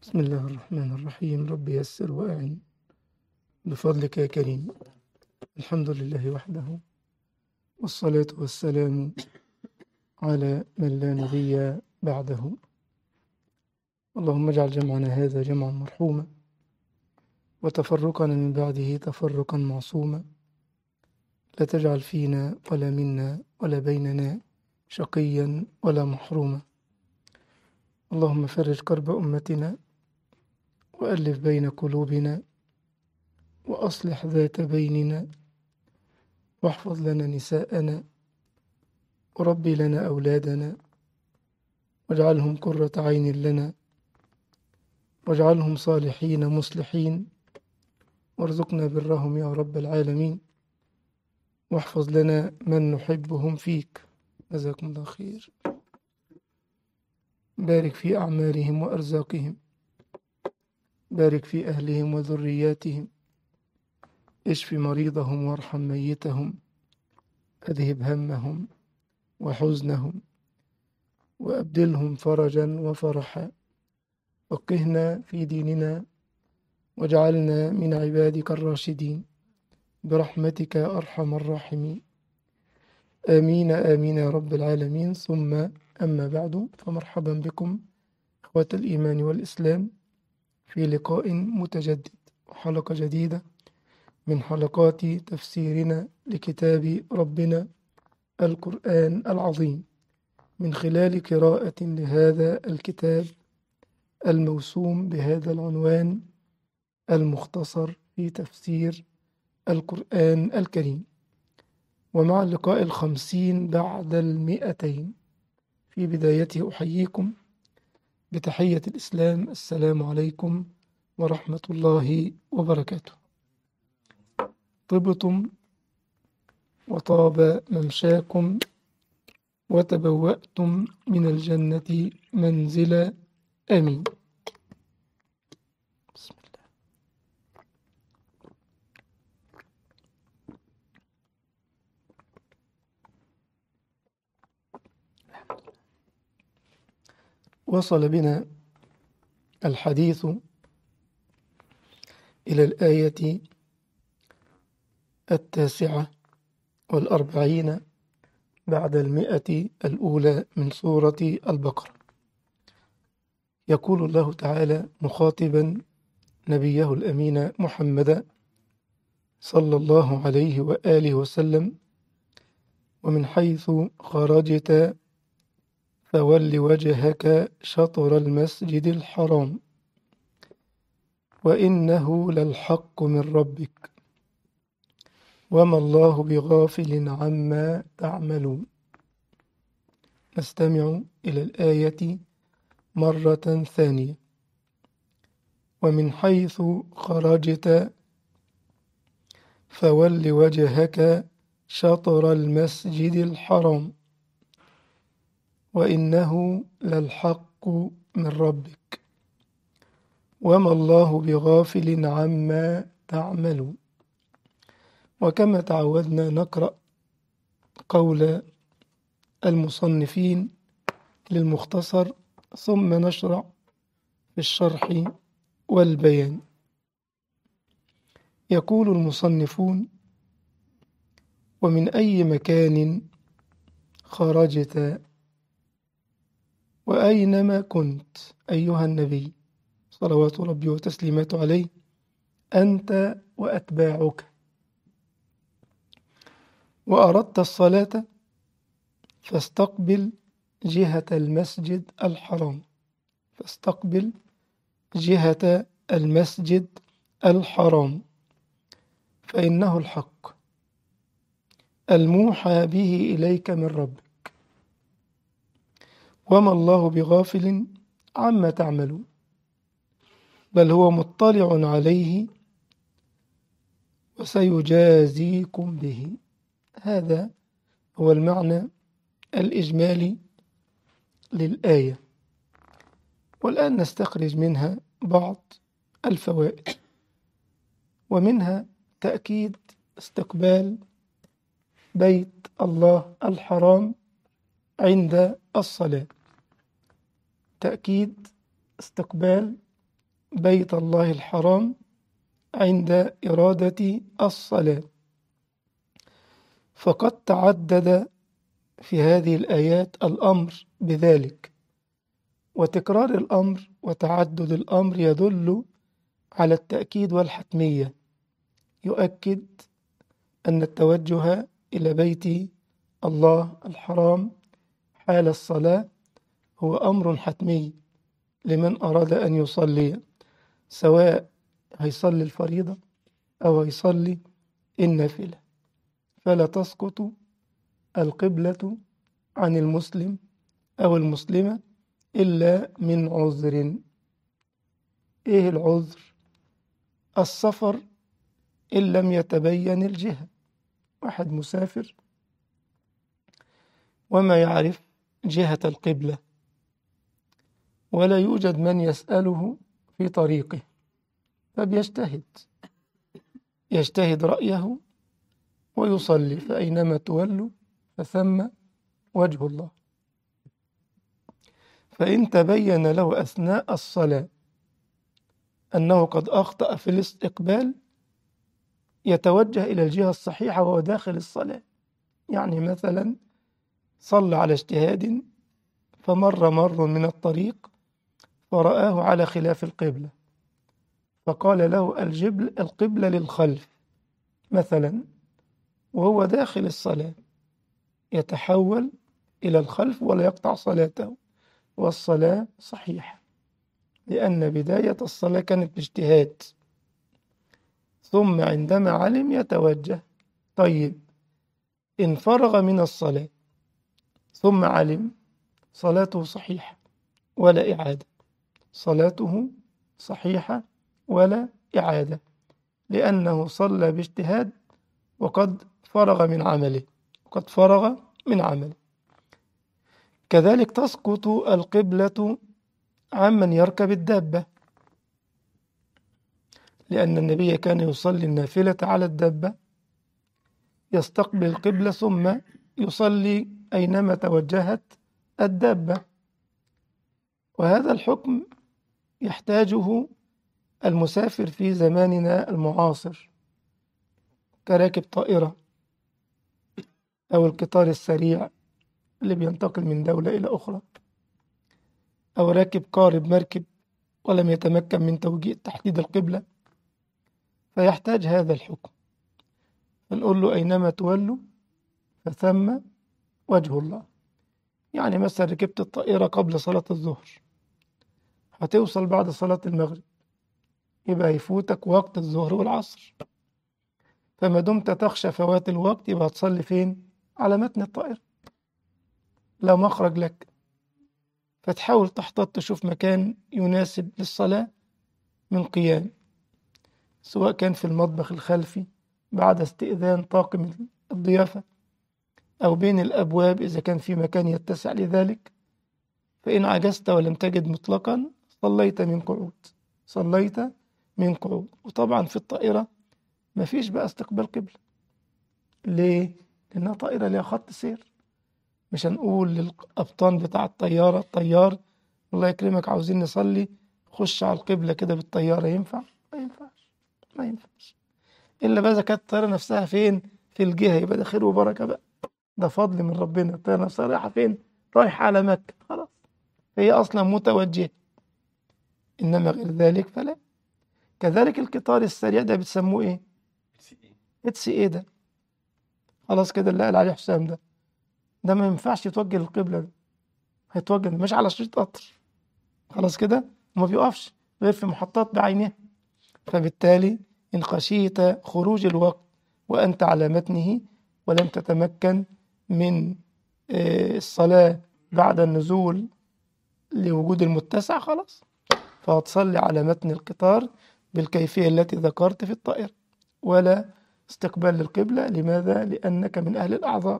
بسم الله الرحمن الرحيم رب يسر وأعن بفضلك يا كريم الحمد لله وحده والصلاة والسلام على من لا نبي بعده اللهم اجعل جمعنا هذا جمعا مرحوما وتفرقنا من بعده تفرقا معصوما لا تجعل فينا ولا منا ولا بيننا شقيا ولا محروما اللهم فرج كرب أمتنا وألف بين قلوبنا وأصلح ذات بيننا واحفظ لنا نساءنا وربي لنا أولادنا واجعلهم قرة عين لنا واجعلهم صالحين مصلحين وارزقنا برهم يا رب العالمين واحفظ لنا من نحبهم فيك جزاكم الله خير بارك في أعمالهم وأرزاقهم بارك في أهلهم وذرياتهم اشف مريضهم وارحم ميتهم أذهب همهم وحزنهم وأبدلهم فرجا وفرحا فقهنا في ديننا واجعلنا من عبادك الراشدين برحمتك يا أرحم الراحمين آمين آمين يا رب العالمين ثم أما بعد فمرحبا بكم إخوة الإيمان والإسلام في لقاء متجدد وحلقة جديدة من حلقات تفسيرنا لكتاب ربنا القرآن العظيم من خلال قراءة لهذا الكتاب الموسوم بهذا العنوان المختصر في تفسير القرآن الكريم ومع اللقاء الخمسين بعد المئتين في بدايته أحييكم بتحية الإسلام السلام عليكم ورحمة الله وبركاته طبتم وطاب ممشاكم وتبوأتم من الجنة منزلا آمين بسم الله وصل بنا الحديث إلى الآية التاسعة والأربعين بعد المئة الأولى من سورة البقرة يقول الله تعالى مخاطبا نبيه الأمين محمدا صلى الله عليه وآله وسلم ومن حيث خرجت فول وجهك شطر المسجد الحرام وإنه للحق من ربك وما الله بغافل عما تعملون نستمع إلى الآية مرة ثانية ومن حيث خرجت فول وجهك شطر المسجد الحرام وإنه للحق من ربك وما الله بغافل عما تعملون وكما تعودنا نقرأ قول المصنفين للمختصر ثم نشرع في الشرح والبيان يقول المصنفون ومن أي مكان خرجت وأينما كنت أيها النبي صلوات ربي وتسليماته عليه أنت وأتباعك وأردت الصلاة فاستقبل جهة المسجد الحرام فاستقبل جهة المسجد الحرام فإنه الحق الموحى به إليك من ربك وما الله بغافل عما تعملون بل هو مطلع عليه وسيجازيكم به هذا هو المعنى الإجمالي للآية والآن نستخرج منها بعض الفوائد ومنها تأكيد استقبال بيت الله الحرام عند الصلاة تأكيد استقبال بيت الله الحرام عند إرادة الصلاة فقد تعدد في هذه الآيات الأمر بذلك وتكرار الأمر وتعدد الأمر يدل على التأكيد والحتمية يؤكد أن التوجه إلى بيت الله الحرام حال الصلاة هو أمر حتمي لمن أراد أن يصلي سواء هيصلي الفريضة أو هيصلي النافلة فلا تسقط القبلة عن المسلم أو المسلمة إلا من عذر إيه العذر؟ السفر إن لم يتبين الجهة واحد مسافر وما يعرف جهة القبلة ولا يوجد من يسأله في طريقه فبيجتهد يجتهد رأيه ويصلي فأينما تولوا فثم وجه الله فإن تبين له أثناء الصلاة أنه قد أخطأ في الاستقبال يتوجه إلى الجهة الصحيحة وهو داخل الصلاة يعني مثلا صلى على اجتهاد فمر مر من الطريق فرآه على خلاف القبلة فقال له الجبل القبلة للخلف مثلا وهو داخل الصلاة يتحول إلى الخلف ولا يقطع صلاته والصلاة صحيحة لأن بداية الصلاة كانت باجتهاد ثم عندما علم يتوجه طيب إن فرغ من الصلاة ثم علم صلاته صحيحة ولا إعادة صلاته صحيحة ولا إعادة لأنه صلى باجتهاد وقد فرغ من عمله وقد فرغ من عمله كذلك تسقط القبلة عمن يركب الدابة لأن النبي كان يصلي النافلة على الدابة يستقبل القبلة ثم يصلي أينما توجهت الدابة وهذا الحكم يحتاجه المسافر في زماننا المعاصر كراكب طائرة أو القطار السريع اللي بينتقل من دولة إلى أخرى أو راكب قارب مركب ولم يتمكن من توجيه تحديد القبلة فيحتاج هذا الحكم فنقول له أينما تولوا فثم وجه الله يعني مثلا ركبت الطائرة قبل صلاة الظهر هتوصل بعد صلاة المغرب يبقى يفوتك وقت الظهر والعصر فما دمت تخشى فوات الوقت يبقى تصلي فين على متن الطائرة لا مخرج لك فتحاول تحتاط تشوف مكان يناسب للصلاة من قيام سواء كان في المطبخ الخلفي بعد استئذان طاقم الضيافة أو بين الأبواب إذا كان في مكان يتسع لذلك فإن عجزت ولم تجد مطلقا صليت من قعود صليت من قعود وطبعا في الطائرة مفيش بقى استقبال قبلة ليه؟ لأنها طائرة ليها خط سير مش هنقول للقبطان بتاع الطيارة الطيار الله يكرمك عاوزين نصلي خش على القبلة كده بالطيارة ينفع؟ ما ينفعش ما ينفعش إلا بقى إذا كانت الطيارة نفسها فين؟ في الجهة يبقى ده خير وبركة بقى ده فضل من ربنا الطيارة نفسها رايحة فين؟ رايحة على مكة خلاص هي أصلا متوجهة إنما غير ذلك فلا كذلك القطار السريع ده بتسموه إيه؟ اتس إيه ده؟ خلاص كده اللي قال عليه حسام ده ده ما ينفعش يتوجه للقبلة ده هيتوجه مش على شريط قطر خلاص كده وما بيقفش غير في محطات بعينها فبالتالي إن خشيت خروج الوقت وأنت على متنه ولم تتمكن من الصلاة بعد النزول لوجود المتسع خلاص فهتصلي على متن القطار بالكيفية التي ذكرت في الطائرة ولا استقبال للقبلة لماذا؟ لأنك من أهل الأعذار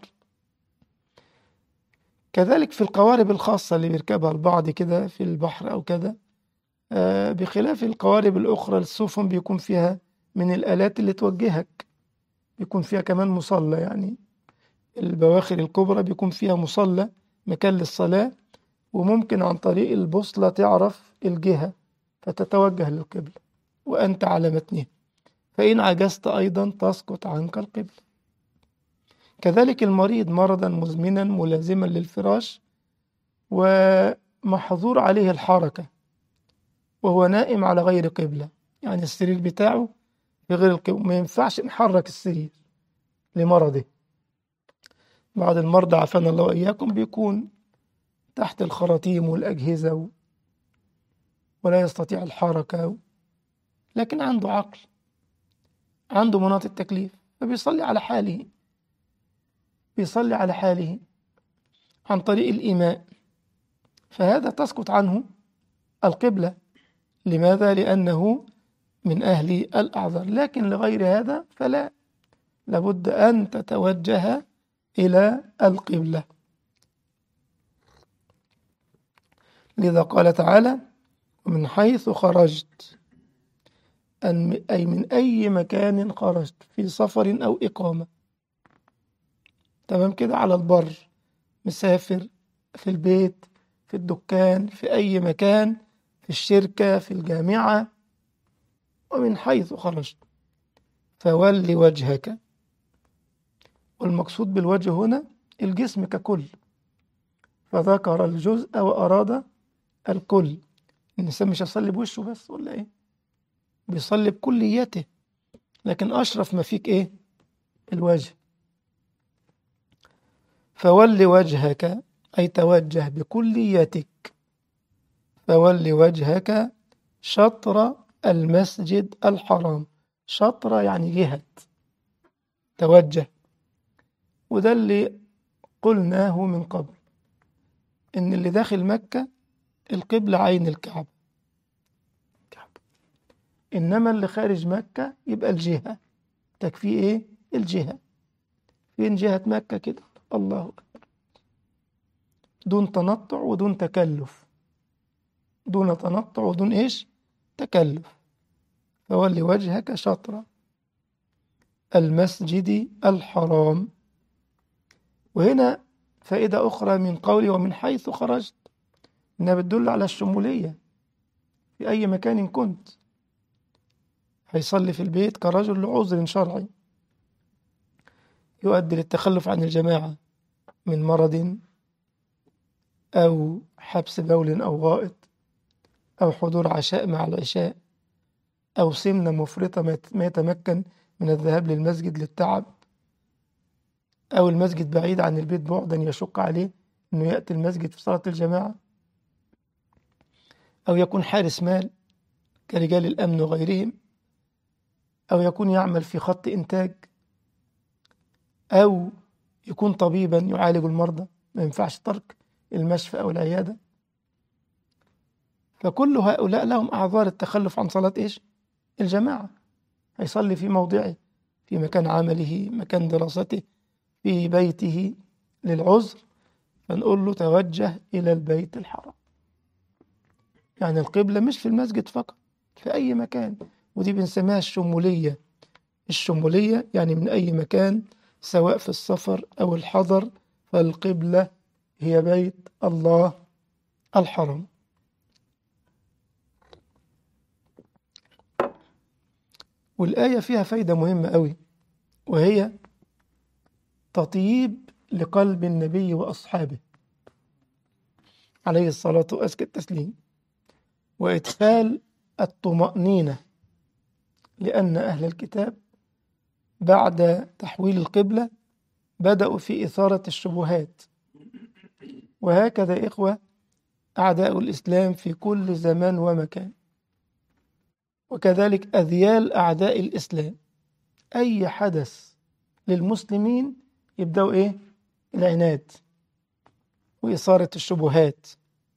كذلك في القوارب الخاصة اللي بيركبها البعض كده في البحر أو كذا آه بخلاف القوارب الأخرى السفن بيكون فيها من الآلات اللي توجهك بيكون فيها كمان مصلى يعني البواخر الكبرى بيكون فيها مصلى مكان للصلاة وممكن عن طريق البوصلة تعرف الجهة فتتوجه للقبلة وأنت على متنها فإن عجزت أيضا تسقط عنك القبلة كذلك المريض مرضا مزمنا ملازما للفراش ومحظور عليه الحركة وهو نائم على غير قبلة يعني السرير بتاعه في غير القبلة ما ينفعش نحرك السرير لمرضه بعض المرضى عافانا الله وإياكم بيكون تحت الخراطيم والأجهزة و... ولا يستطيع الحركة و... لكن عنده عقل عنده مناط التكليف فبيصلي على حاله بيصلي على حاله عن طريق الإيماء فهذا تسقط عنه القبلة لماذا؟ لأنه من أهل الأعذار لكن لغير هذا فلا لابد أن تتوجه إلى القبلة لذا قال تعالى ومن حيث خرجت أن أي من أي مكان خرجت في سفر أو إقامة تمام كده على البر مسافر في البيت في الدكان في أي مكان في الشركة في الجامعة ومن حيث خرجت فول وجهك والمقصود بالوجه هنا الجسم ككل فذكر الجزء وأراد الكل الإنسان مش هيصلي بوشه بس ولا إيه بيصلي بكليته لكن أشرف ما فيك إيه الوجه فول وجهك أي توجه بكليتك فول وجهك شطر المسجد الحرام شطر يعني جهة توجه وده اللي قلناه من قبل إن اللي داخل مكة القبلة عين الكعبة إنما اللي خارج مكة يبقى الجهة تكفيه إيه؟ الجهة فين جهة مكة كده الله أكبر دون تنطع ودون تكلف دون تنطع ودون إيش؟ تكلف فولي وجهك شطرة المسجد الحرام وهنا فائدة أخرى من قولي ومن حيث خرجت إنها بتدل على الشمولية في أي مكان كنت هيصلي في البيت كرجل لعذر شرعي يؤدي للتخلف عن الجماعة من مرض أو حبس بول أو غائط أو حضور عشاء مع العشاء أو سمنة مفرطة ما يتمكن من الذهاب للمسجد للتعب أو المسجد بعيد عن البيت بعدا يشق عليه أنه يأتي المسجد في صلاة الجماعة أو يكون حارس مال كرجال الأمن وغيرهم أو يكون يعمل في خط إنتاج أو يكون طبيبا يعالج المرضى ما ينفعش ترك المشفى أو العيادة فكل هؤلاء لهم أعذار التخلف عن صلاة إيش؟ الجماعة هيصلي في موضعه في مكان عمله مكان دراسته في بيته للعذر فنقول له توجه إلى البيت الحرام يعني القبلة مش في المسجد فقط في أي مكان ودي بنسميها الشمولية الشمولية يعني من أي مكان سواء في السفر أو الحضر فالقبلة هي بيت الله الحرام والآية فيها فايدة مهمة أوي وهي تطيب لقلب النبي وأصحابه عليه الصلاة وأزكى التسليم وإدخال الطمأنينة لأن أهل الكتاب بعد تحويل القبلة بدأوا في إثارة الشبهات وهكذا إخوة أعداء الإسلام في كل زمان ومكان وكذلك أذيال أعداء الإسلام أي حدث للمسلمين يبدأوا إيه؟ العناد وإثارة الشبهات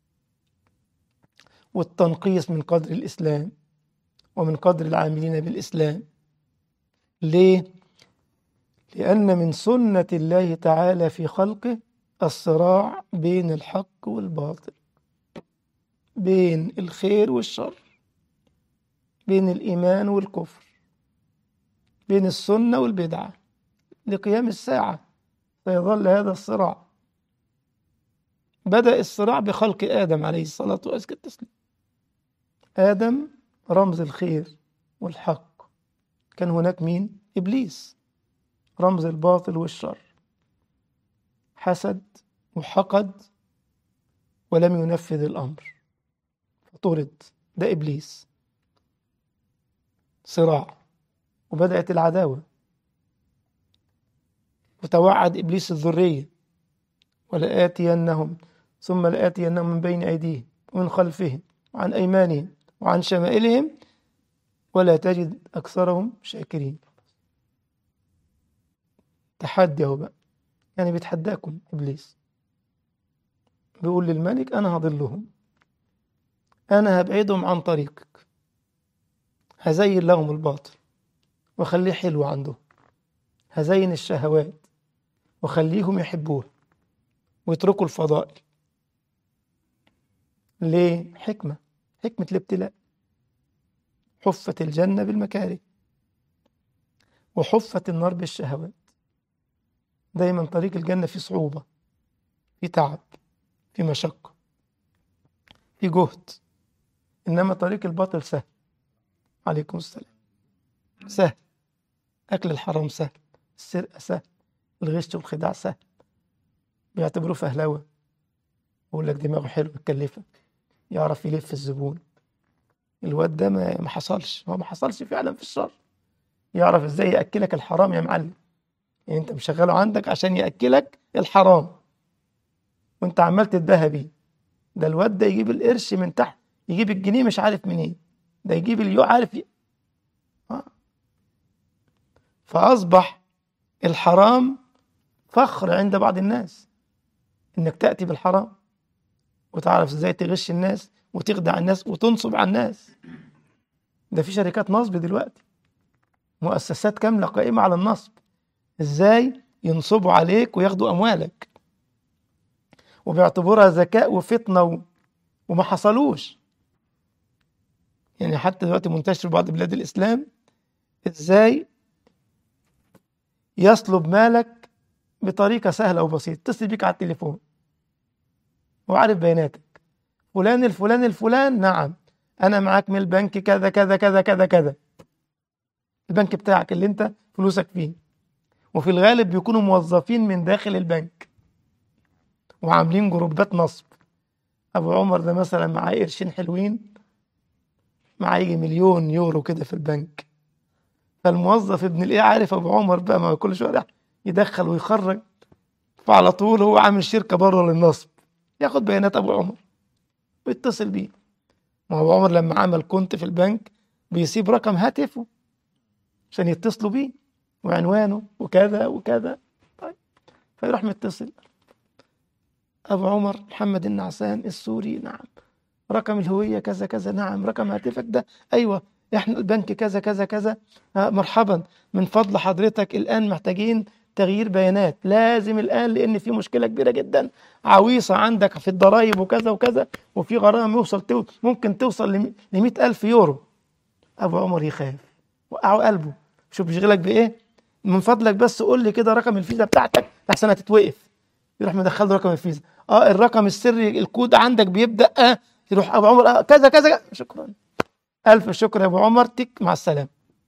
والتنقيص من قدر الإسلام ومن قدر العاملين بالإسلام ليه؟ لأن من سنة الله تعالى في خلقه الصراع بين الحق والباطل بين الخير والشر بين الإيمان والكفر بين السنة والبدعة لقيام الساعة فيظل هذا الصراع بدأ الصراع بخلق آدم عليه الصلاة والسلام آدم رمز الخير والحق كان هناك مين؟ إبليس رمز الباطل والشر حسد وحقد ولم ينفذ الأمر فطرد ده إبليس صراع وبدأت العداوة وتوعد إبليس الذرية ولآتينهم ثم لآتينهم من بين أيديهم ومن خلفهم وعن أيمانهم وعن شمائلهم ولا تجد أكثرهم شاكرين تحدي اهو بقى يعني بيتحداكم إبليس بيقول للملك أنا هضلهم أنا هبعدهم عن طريقك هزين لهم الباطل وخليه حلو عندهم هزين الشهوات وخليهم يحبوها ويتركوا الفضائل ليه؟ حكمة حكمة الابتلاء حفت الجنة بالمكاره وحفت النار بالشهوات دايما طريق الجنة فيه صعوبة في تعب في مشقة في جهد إنما طريق الباطل سهل عليكم السلام سهل أكل الحرام سهل السرقة سهل الغش والخداع سهل بيعتبروه فهلوة يقول لك دماغه حلو متكلفة يعرف يلف الزبون الواد ده ما ما حصلش هو ما حصلش فعلا في الشر يعرف ازاي ياكلك الحرام يا معلم يعني انت مشغله عندك عشان ياكلك الحرام وانت عمال تتباهى بيه ده الواد ده يجيب القرش من تحت يجيب الجنيه مش عارف منين ده يجيب اليو عارف ي... آه. فاصبح الحرام فخر عند بعض الناس انك تاتي بالحرام وتعرف ازاي تغش الناس وتخدع الناس وتنصب على الناس ده في شركات نصب دلوقتي مؤسسات كاملة قائمة على النصب ازاي ينصبوا عليك وياخدوا اموالك وبيعتبرها ذكاء وفطنة و... وما حصلوش يعني حتى دلوقتي منتشر في بعض بلاد الاسلام ازاي يسلب مالك بطريقة سهلة وبسيطة اتصل بيك على التليفون وعارف بياناتك فلان الفلان الفلان نعم انا معاك من البنك كذا كذا كذا كذا كذا البنك بتاعك اللي انت فلوسك فيه وفي الغالب بيكونوا موظفين من داخل البنك وعاملين جروبات نصب ابو عمر ده مثلا معاه قرشين حلوين معاه يجي مليون يورو كده في البنك فالموظف ابن الايه عارف ابو عمر بقى ما كل شويه يدخل ويخرج فعلى طول هو عامل شركه بره للنصب ياخد بيانات ابو عمر ويتصل بيه ما هو عمر لما عمل كنت في البنك بيسيب رقم هاتفه عشان يتصلوا بيه وعنوانه وكذا وكذا طيب فيروح متصل أبو عمر محمد النعسان السوري نعم رقم الهوية كذا كذا نعم رقم هاتفك ده أيوة إحنا البنك كذا كذا كذا آه مرحبا من فضل حضرتك الآن محتاجين تغيير بيانات لازم الآن لأن في مشكلة كبيرة جدا عويصة عندك في الضرائب وكذا وكذا وفي غرامة يوصل تو ممكن توصل ل 100 ألف يورو أبو عمر يخاف وقعوا قلبه شوف بيشغلك بإيه من فضلك بس قول لي كده رقم الفيزا بتاعتك لحسن هتتوقف يروح مدخل له رقم الفيزا اه الرقم السري الكود عندك بيبدأ آه يروح أبو عمر آه كذا كذا كذا. شكرا ألف شكر يا أبو عمر تك مع السلامة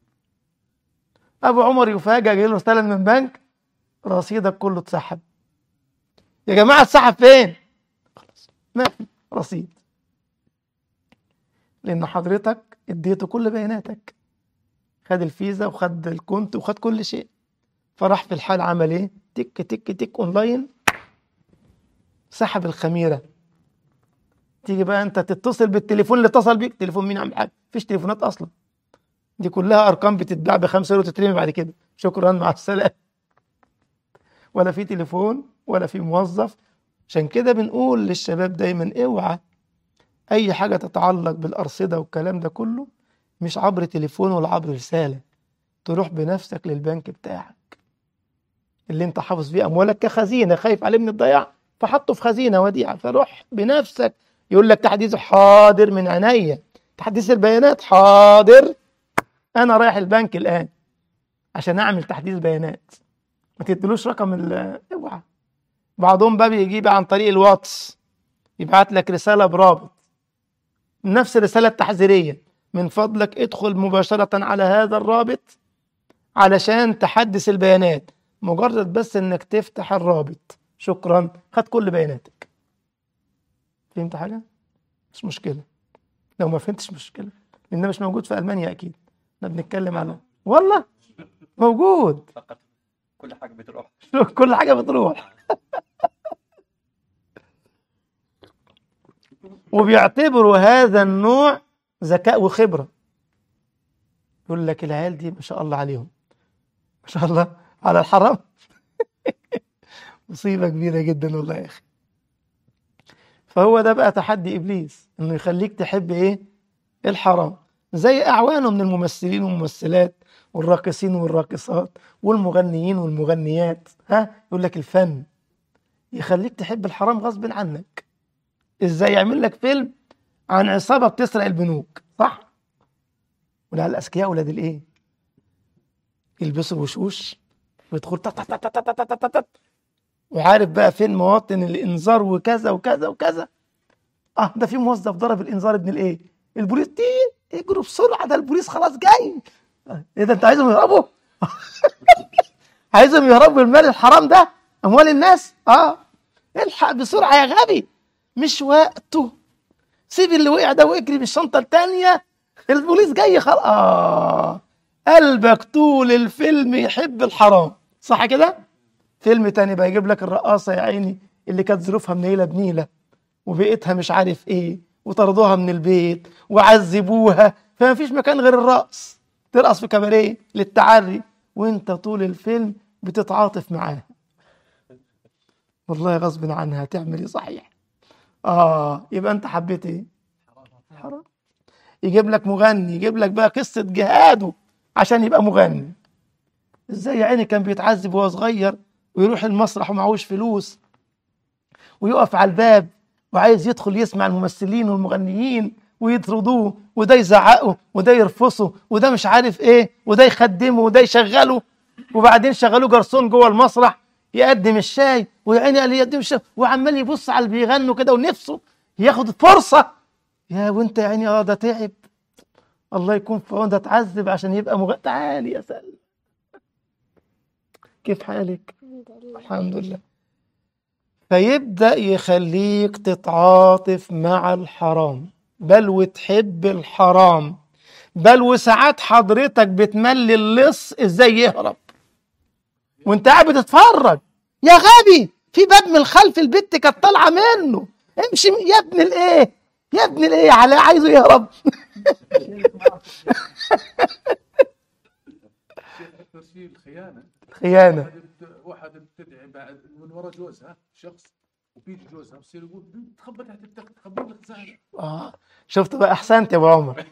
أبو عمر يفاجأ جاي له رسالة من البنك رصيدك كله اتسحب يا جماعة اتسحب فين؟ خلاص ما في رصيد لأن حضرتك اديته كل بياناتك خد الفيزا وخد الكونت وخد كل شيء فراح في الحال عمل ايه؟ تك تك تك اونلاين سحب الخميرة تيجي بقى انت تتصل بالتليفون اللي اتصل بيك تليفون مين عم حاجة مفيش تليفونات اصلا دي كلها ارقام بتتباع بخمسة يورو تترمي بعد كده شكرا مع السلامة ولا في تليفون ولا في موظف عشان كده بنقول للشباب دايما اوعى اي حاجه تتعلق بالارصده والكلام ده كله مش عبر تليفون ولا عبر رساله تروح بنفسك للبنك بتاعك اللي انت حافظ فيه اموالك كخزينه خايف عليه من الضياع فحطه في خزينه وديعه فروح بنفسك يقول لك تحديث حاضر من عينيا تحديث البيانات حاضر انا رايح البنك الان عشان اعمل تحديث بيانات ما تدلوش رقم ال اوعى بعضهم بقى بيجيب عن طريق الواتس يبعت لك رساله برابط نفس الرسالة التحذيرية من فضلك ادخل مباشرة على هذا الرابط علشان تحدث البيانات مجرد بس انك تفتح الرابط شكرا خد كل بياناتك فهمت حاجة؟ مش مشكلة لو ما فهمتش مشكلة لأن ده مش موجود في ألمانيا أكيد احنا بنتكلم على والله موجود فقط كل حاجه بتروح كل حاجة بتروح وبيعتبروا هذا النوع ذكاء وخبرة يقول لك العيال دي ما شاء الله عليهم ما شاء الله على الحرام مصيبة كبيرة جدا والله يا أخي فهو ده بقى تحدي إبليس إنه يخليك تحب إيه الحرام زي أعوانه من الممثلين والممثلات والراقصين والراقصات والمغنيين والمغنيات ها يقول لك الفن يخليك تحب الحرام غصب عنك ازاي يعمل لك فيلم عن عصابه بتسرق البنوك صح ولا الاذكياء ولاد الايه يلبسوا وشوش ويدخل تت تت تت تت تت تت تت. وعارف بقى فين مواطن الانذار وكذا وكذا وكذا اه ده في موظف ضرب الانذار ابن الايه البوليس تين اجروا بسرعه ده البوليس خلاص جاي آه، ايه ده انت عايزهم يهربوا عايزهم يهربوا المال الحرام ده اموال الناس اه الحق بسرعه يا غبي مش وقته سيب اللي وقع ده واجري بالشنطه التانيه البوليس جاي خلاص اه قلبك طول الفيلم يحب الحرام صح كده فيلم تاني بقى يجيب لك الرقاصه يا عيني اللي كانت ظروفها منيله بنيله وبيئتها مش عارف ايه وطردوها من البيت وعذبوها فما فيش مكان غير الرقص ترقص في كباريه للتعري وانت طول الفيلم بتتعاطف معاها والله غصب عنها تعمل ايه صحيح اه يبقى انت حبيت ايه حرام يجيب لك مغني يجيب لك بقى قصة جهاده عشان يبقى مغني ازاي يا عيني كان بيتعذب وهو صغير ويروح المسرح ومعهوش فلوس ويقف على الباب وعايز يدخل يسمع الممثلين والمغنيين ويطردوه وده يزعقه وده يرفصه وده مش عارف ايه وده يخدمه وده يشغله وبعدين شغلوه جرسون جوه المسرح يقدم الشاي ويا عيني قال يقدم الشاي وعمال يبص على اللي بيغنوا كده ونفسه ياخد فرصه يا وانت يا عيني اه ده تعب الله يكون في عونه ده اتعذب عشان يبقى مغ... تعالي يا سلمى كيف حالك؟ الحمد لله فيبدأ يخليك تتعاطف مع الحرام بل وتحب الحرام بل وساعات حضرتك بتملي اللص ازاي يهرب وانت قاعد بتتفرج يا غبي في باب من خلف البت كانت طالعه منه امشي يا ابن الايه يا ابن الايه على عايزه يهرب شيء اكثر شيء الخيانه خيانه واحد بت- واحد بتدعي بعد من ورا جوزها شخص وبيجي جوزها بصير يقول تخبى تحت التخت خبي لك زعل آه. شفت بقى احسنت يا ابو عمر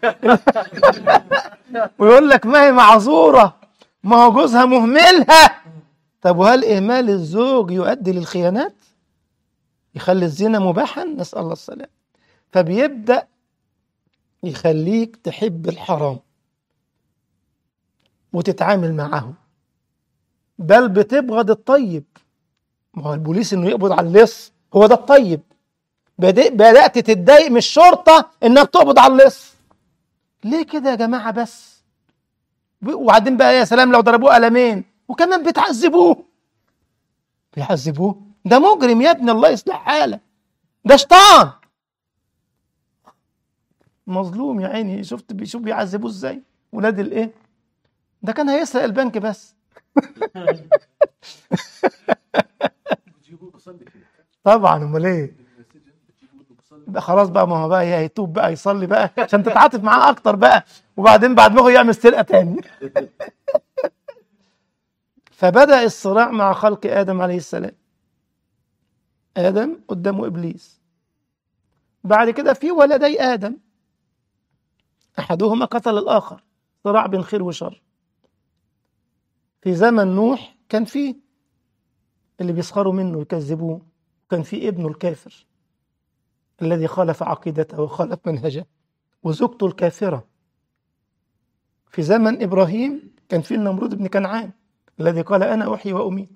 ويقول لك ما هي معذوره ما هو جوزها مهملها طب وهل اهمال الزوج يؤدي للخيانات يخلي الزنا مباحا نسال الله السلام فبيبدا يخليك تحب الحرام وتتعامل معه بل بتبغض الطيب ما هو البوليس انه يقبض على اللص هو ده الطيب بدأ- بدأت تتضايق من الشرطة إنها بتقبض على اللص ليه كده يا جماعة بس ب- وبعدين بقى يا سلام لو ضربوه قلمين وكمان بتعذبوه بيعذبوه ده مجرم يا ابني الله يصلح حاله ده شيطان مظلوم يا عيني شفت بيشوف بيعذبوه ازاي ولاد الايه ده كان هيسرق البنك بس بتجيبوه بصلي فيه طبعا امال ايه السجن بتجيبوه بصلي بقى خلاص بقى ما هو بقى إيه، هيتوب بقى يصلي بقى عشان تتعاطف معاه اكتر بقى وبعدين بعد ما هو يعمل سرقه تاني فبدأ الصراع مع خلق آدم عليه السلام آدم قدامه إبليس بعد كده في ولدي آدم أحدهما قتل الآخر صراع بين خير وشر في زمن نوح كان فيه اللي بيسخروا منه ويكذبوه كان في ابنه الكافر الذي خالف عقيدته وخالف منهجه وزوجته الكافرة في زمن إبراهيم كان في النمرود بن كنعان الذي قال أنا أحيي وأميت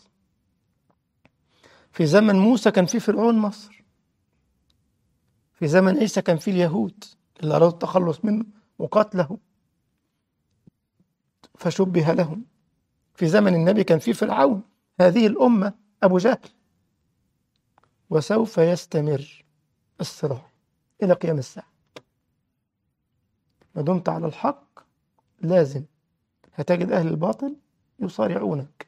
في زمن موسى كان في فرعون مصر في زمن عيسى كان في اليهود اللي أرادوا التخلص منه وقتله فشبه لهم في زمن النبي كان في فرعون هذه الأمة أبو جهل وسوف يستمر الصراع إلى قيام الساعة ما دمت على الحق لازم هتجد أهل الباطل يصارعونك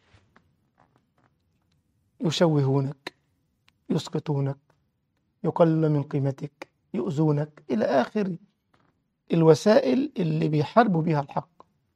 يشوهونك يسقطونك يقلل من قيمتك يؤذونك إلى آخر الوسائل اللي بيحاربوا بها الحق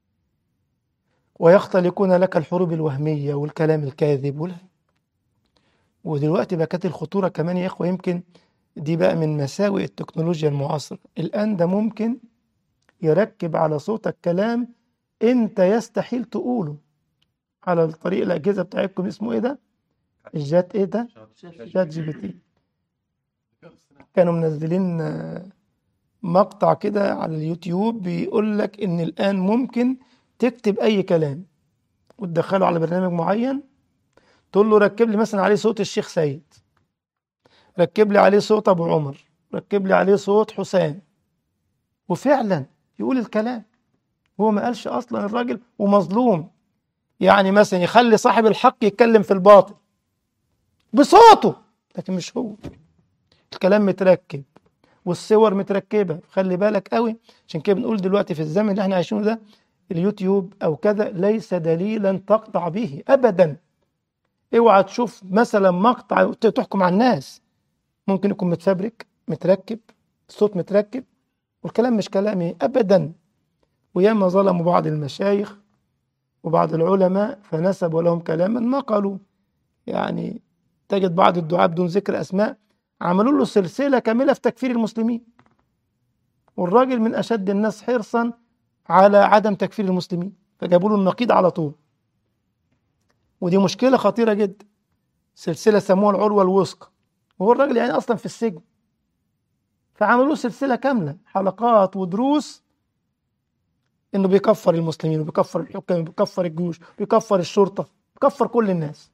ويختلقون لك الحروب الوهمية والكلام الكاذب وال... ودلوقتي بقى كانت الخطورة كمان يا إخوة يمكن دي بقى من مساوئ التكنولوجيا المعاصرة الآن ده ممكن يركب على صوتك كلام أنت يستحيل تقوله على طريق الأجهزة بتاعتكم اسمه إيه ده؟ الجات إيه ده؟ جات جي بي تي كانوا منزلين آه، مقطع كده على اليوتيوب بيقول لك ان الان ممكن تكتب اي كلام وتدخله على برنامج معين تقول له ركب لي مثلا عليه صوت الشيخ سيد ركب لي عليه صوت ابو عمر ركب لي عليه صوت حسام وفعلا يقول الكلام هو ما قالش اصلا الراجل ومظلوم يعني مثلا يخلي صاحب الحق يتكلم في الباطل بصوته لكن مش هو الكلام متركب والصور متركبه خلي بالك قوي عشان كده بنقول دلوقتي في الزمن اللي احنا عايشينه ده اليوتيوب او كذا ليس دليلا تقطع به ابدا اوعى تشوف مثلا مقطع تحكم على الناس ممكن يكون متفبرك متركب الصوت متركب والكلام مش كلامي ابدا وياما ظلموا بعض المشايخ وبعض العلماء فنسبوا لهم كلاما ما قالوا يعني تجد بعض الدعاة بدون ذكر اسماء عملوا له سلسلة كاملة في تكفير المسلمين والراجل من أشد الناس حرصا على عدم تكفير المسلمين فجابوا له النقيض على طول ودي مشكلة خطيرة جدا سلسلة سموها العروة الوثقى وهو الراجل يعني أصلا في السجن فعملوا له سلسلة كاملة حلقات ودروس إنه بيكفر المسلمين وبيكفر الحكام وبيكفر الجيوش وبيكفر الشرطة بيكفر كل الناس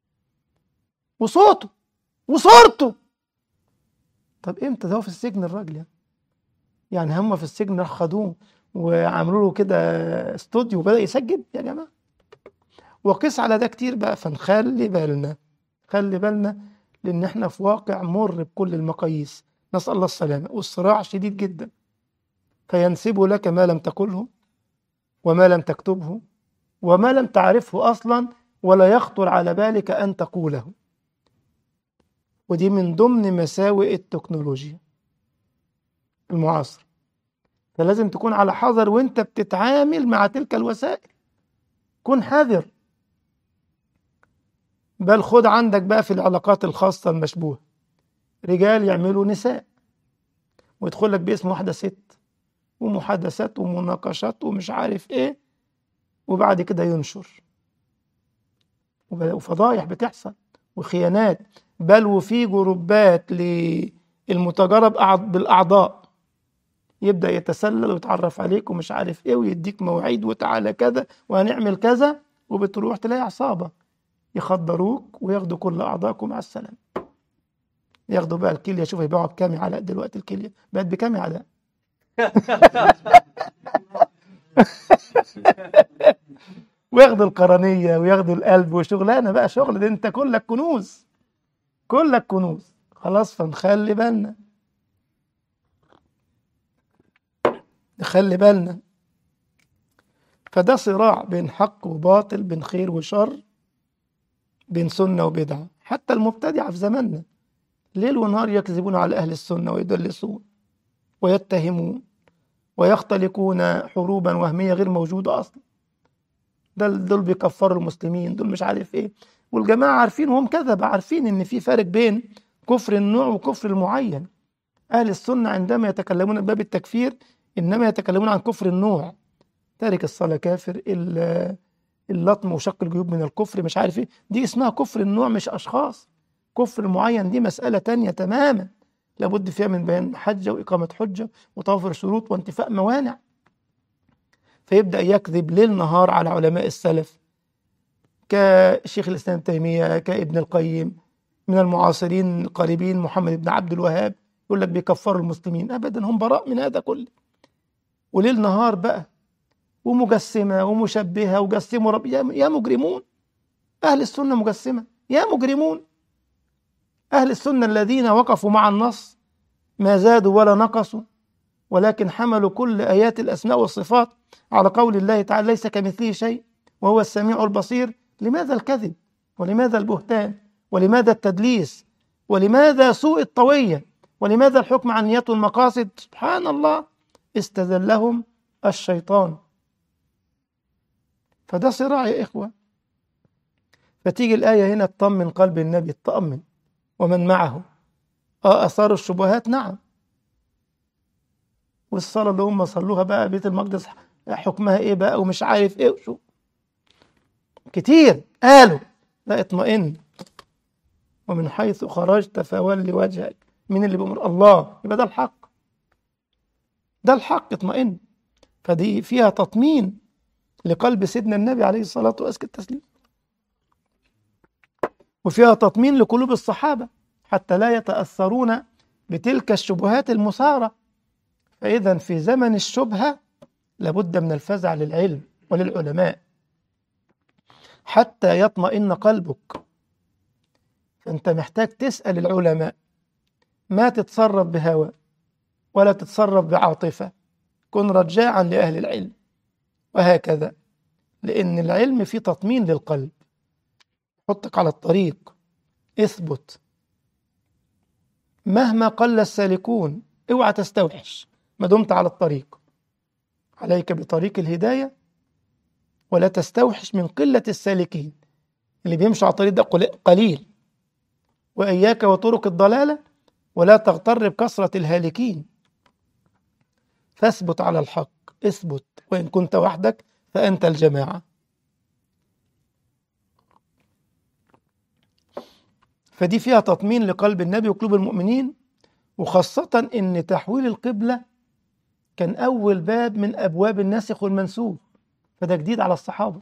وصوته وصورته طب امتى ده هو في السجن الراجل يعني يعني هم في السجن راح خدوه وعملوا له كده استوديو وبدأ يسجل يا جماعة وقيس على ده كتير بقى فنخلي بالنا خلي بالنا لأن احنا في واقع مر بكل المقاييس نسأل الله السلامة والصراع شديد جدا فينسب لك ما لم تقله وما لم تكتبه وما لم تعرفه أصلا ولا يخطر على بالك أن تقوله ودي من ضمن مساوئ التكنولوجيا المعاصرة فلازم تكون على حذر وانت بتتعامل مع تلك الوسائل كن حذر بل خد عندك بقى في العلاقات الخاصة المشبوهة رجال يعملوا نساء ويدخل لك باسم واحدة ست ومحادثات ومناقشات ومش عارف ايه وبعد كده ينشر وفضايح بتحصل وخيانات بل وفي جروبات للمتجرب بالأعضاء يبدأ يتسلل ويتعرف عليك ومش عارف ايه ويديك مواعيد وتعالى كذا وهنعمل كذا وبتروح تلاقي عصابة يخدروك وياخدوا كل أعضائكم مع السلامة ياخدوا بقى الكلية شوف يبيعوا بكام علاء دلوقتي الكلية بقت بكام علاء وياخدوا القرنية وياخدوا القلب وشغلانة بقى شغل ده انت كلك كنوز كلك كنوز خلاص فنخلي بالنا نخلي بالنا فده صراع بين حق وباطل بين خير وشر بين سنة وبدعة حتى المبتدعة في زماننا ليل ونهار يكذبون على أهل السنة ويدلسون ويتهمون ويختلقون حروبا وهمية غير موجودة أصلا دول دول بيكفروا المسلمين دول مش عارف ايه والجماعة عارفين وهم كذبة عارفين ان في فرق بين كفر النوع وكفر المعين أهل السنة عندما يتكلمون باب التكفير إنما يتكلمون عن كفر النوع تارك الصلاة كافر اللطم وشق الجيوب من الكفر مش عارف ايه دي اسمها كفر النوع مش أشخاص كفر المعين دي مسألة تانية تماما لابد فيها من بيان حجة وإقامة حجة وتوفر شروط وانتفاء موانع فيبدأ يكذب ليل نهار على علماء السلف كشيخ الإسلام تيمية كابن القيم من المعاصرين القريبين محمد بن عبد الوهاب يقول لك بيكفروا المسلمين ابدا هم براء من هذا كله وليل نهار بقى ومجسمه ومشبهه وجسموا رب يا يا مجرمون اهل السنه مجسمه يا مجرمون اهل السنه الذين وقفوا مع النص ما زادوا ولا نقصوا ولكن حملوا كل ايات الاسماء والصفات على قول الله تعالى ليس كمثله شيء وهو السميع البصير لماذا الكذب ولماذا البهتان ولماذا التدليس ولماذا سوء الطوية ولماذا الحكم عن النيات والمقاصد سبحان الله استذلهم الشيطان فده صراع يا إخوة فتيجي الآية هنا تطمن قلب النبي تطمن ومن معه آه أثار الشبهات نعم والصلاة اللي هم صلوها بقى بيت المقدس حكمها إيه بقى ومش عارف إيه وشو كتير قالوا لا اطمئن ومن حيث خرجت فول وجهك مين اللي بيأمر الله يبقى ده الحق ده الحق اطمئن فدي فيها تطمين لقلب سيدنا النبي عليه الصلاة وأزكى التسليم وفيها تطمين لقلوب الصحابة حتى لا يتأثرون بتلك الشبهات المثارة فإذا في زمن الشبهة لابد من الفزع للعلم وللعلماء حتى يطمئن قلبك فأنت محتاج تسأل العلماء ما تتصرف بهوى ولا تتصرف بعاطفة كن رجاعا لأهل العلم وهكذا لأن العلم فيه تطمين للقلب حطك على الطريق اثبت مهما قل السالكون اوعى تستوحش ما دمت على الطريق عليك بطريق الهداية ولا تستوحش من قلة السالكين اللي بيمشوا على الطريق ده قليل وإياك وطرق الضلالة ولا تغتر بكثرة الهالكين فاثبت على الحق اثبت وإن كنت وحدك فأنت الجماعة فدي فيها تطمين لقلب النبي وقلوب المؤمنين وخاصة إن تحويل القبلة كان أول باب من أبواب الناسخ والمنسوخ فده جديد على الصحابة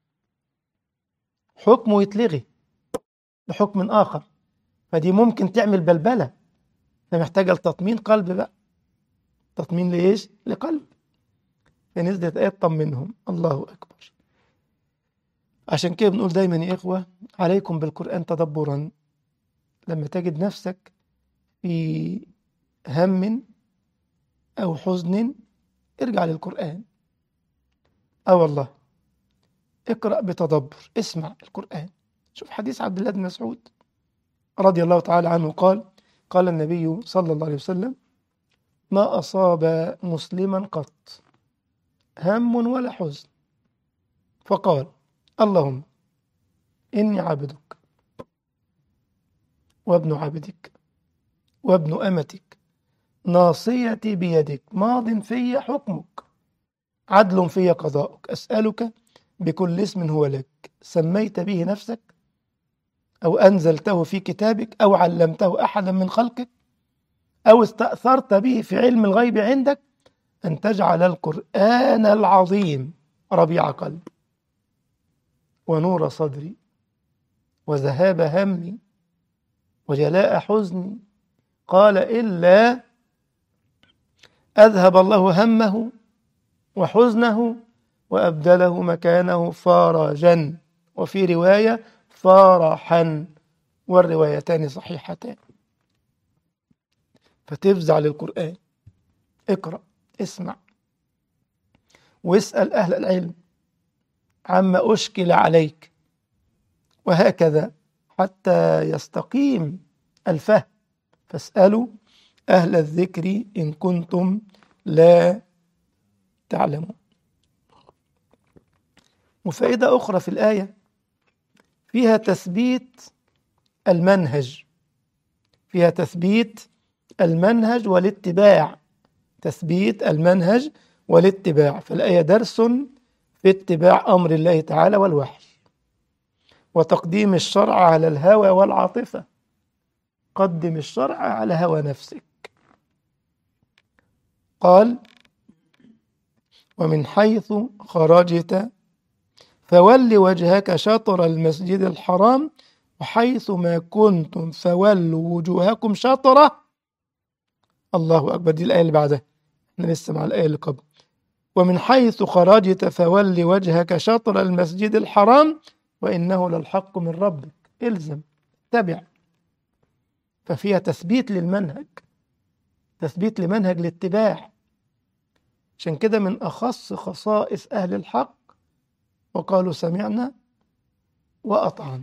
حكمه يتلغي بحكم آخر فدي ممكن تعمل بلبلة فمحتاجة لتطمين قلب بقى تطمين لإيش؟ لقلب فنزلت آية طمنهم الله أكبر عشان كده بنقول دايما يا إخوة عليكم بالقرآن تدبرا لما تجد نفسك في هم أو حزن ارجع للقرآن اه والله اقرأ بتدبر اسمع القرآن شوف حديث عبد الله بن مسعود رضي الله تعالى عنه قال قال النبي صلى الله عليه وسلم ما أصاب مسلما قط هم ولا حزن فقال اللهم إني عبدك وابن عبدك وابن أمتك ناصيتي بيدك ماض في حكمك عدل في قضاؤك أسألك بكل اسم هو لك سميت به نفسك أو أنزلته في كتابك أو علمته أحدا من خلقك أو استأثرت به في علم الغيب عندك أن تجعل القرآن العظيم ربيع قلبي ونور صدري وذهاب همي وجلاء حزني قال إلا أذهب الله همه وحزنه وأبدله مكانه فرجا وفي رواية فرحا والروايتان صحيحتان فتفزع للقرآن اقرأ اسمع واسأل أهل العلم عما أشكل عليك وهكذا حتى يستقيم الفهم فاسألوا أهل الذكر إن كنتم لا تعلمون وفائدة أخرى في الآية فيها تثبيت المنهج فيها تثبيت المنهج والاتباع تثبيت المنهج والاتباع فالآية درس في اتباع أمر الله تعالى والوحي وتقديم الشرع على الهوى والعاطفة قدم الشرع على هوى نفسك قال ومن حيث خرجت فول وجهك شطر المسجد الحرام وحيث ما كنتم فولوا وجوهكم شطره الله أكبر دي الآية اللي بعدها احنا لسه مع الآية اللي قبل ومن حيث خرجت فول وجهك شطر المسجد الحرام وإنه للحق من ربك الزم تبع ففيها تثبيت للمنهج تثبيت لمنهج الاتباع عشان كده من أخص خصائص أهل الحق وقالوا سمعنا وأطعنا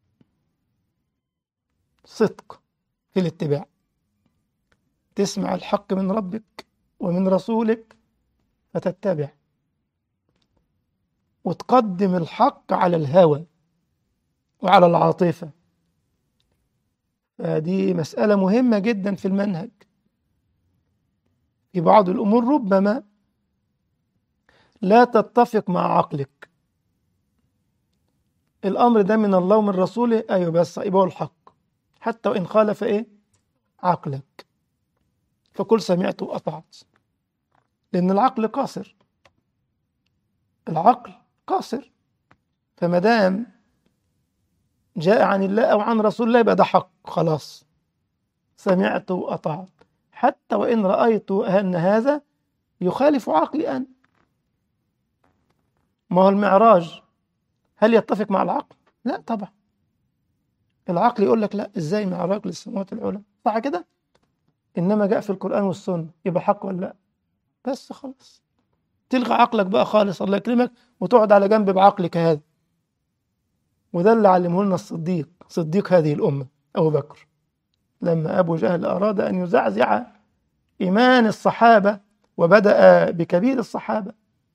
صدق في الاتباع تسمع الحق من ربك ومن رسولك فتتبع وتقدم الحق على الهوى وعلى العاطفة فدي مسألة مهمة جدا في المنهج في بعض الأمور ربما لا تتفق مع عقلك الأمر ده من الله ومن رسوله أيوة بس يبقى هو الحق حتى وإن خالف إيه عقلك فكل سمعت وأطعت لأن العقل قاصر العقل قاصر فما دام جاء عن الله أو عن رسول الله يبقى ده حق خلاص سمعت وأطعت حتى وإن رأيت أن هذا يخالف عقلي أنا ما هو المعراج هل يتفق مع العقل؟ لا طبعا العقل يقول لك لا ازاي معراج للسماوات العلى صح كده؟ انما جاء في القرآن والسنة يبقى حق ولا لا؟ بس خلاص تلغى عقلك بقى خالص الله يكرمك وتقعد على جنب بعقلك هذا وده اللي علمه لنا الصديق صديق هذه الأمة أبو بكر لما أبو جهل أراد أن يزعزع إيمان الصحابة وبدأ بكبير الصحابة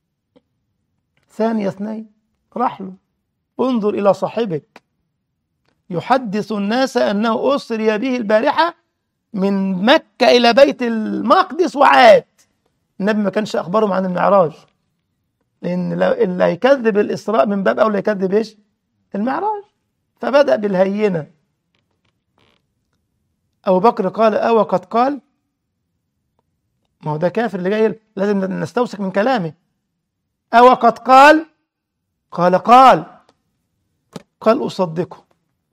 ثاني اثنين راح له انظر إلى صاحبك يحدث الناس أنه أسري به البارحة من مكة إلى بيت المقدس وعاد النبي ما كانش أخبرهم عن المعراج لأن اللي هيكذب الإسراء من باب أولى يكذب إيش؟ المعراج فبدأ بالهينة أبو بكر قال أو قد قال ما هو ده كافر اللي جاي لازم نستوثق من كلامه أو قد قال قال قال قال أصدقه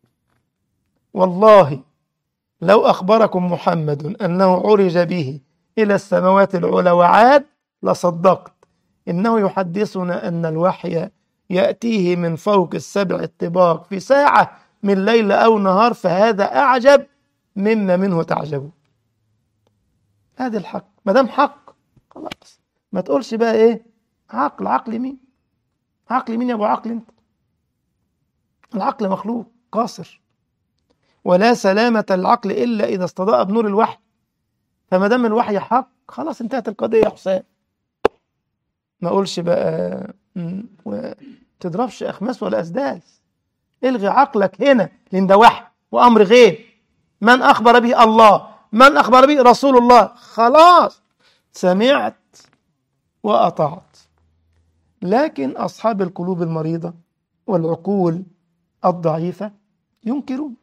والله لو أخبركم محمد أنه عرج به إلى السماوات العلى وعاد لصدقت إنه يحدثنا أن الوحي يأتيه من فوق السبع الطباق في ساعة من ليل أو نهار فهذا أعجب مما منه تعجبون هذا الحق ما دام حق خلاص ما تقولش بقى ايه عقل عقل مين عقل مين يا ابو عقل انت العقل مخلوق قاصر ولا سلامة العقل إلا إذا استضاء بنور الوحي فما دام الوحي حق خلاص انتهت القضية يا حسام ما أقولش بقى و تضربش أخماس ولا أسداس الغي عقلك هنا لأن ده وحي وأمر غيب من أخبر به الله من أخبر به رسول الله خلاص سمعت وأطعت لكن أصحاب القلوب المريضة والعقول الضعيفة ينكرون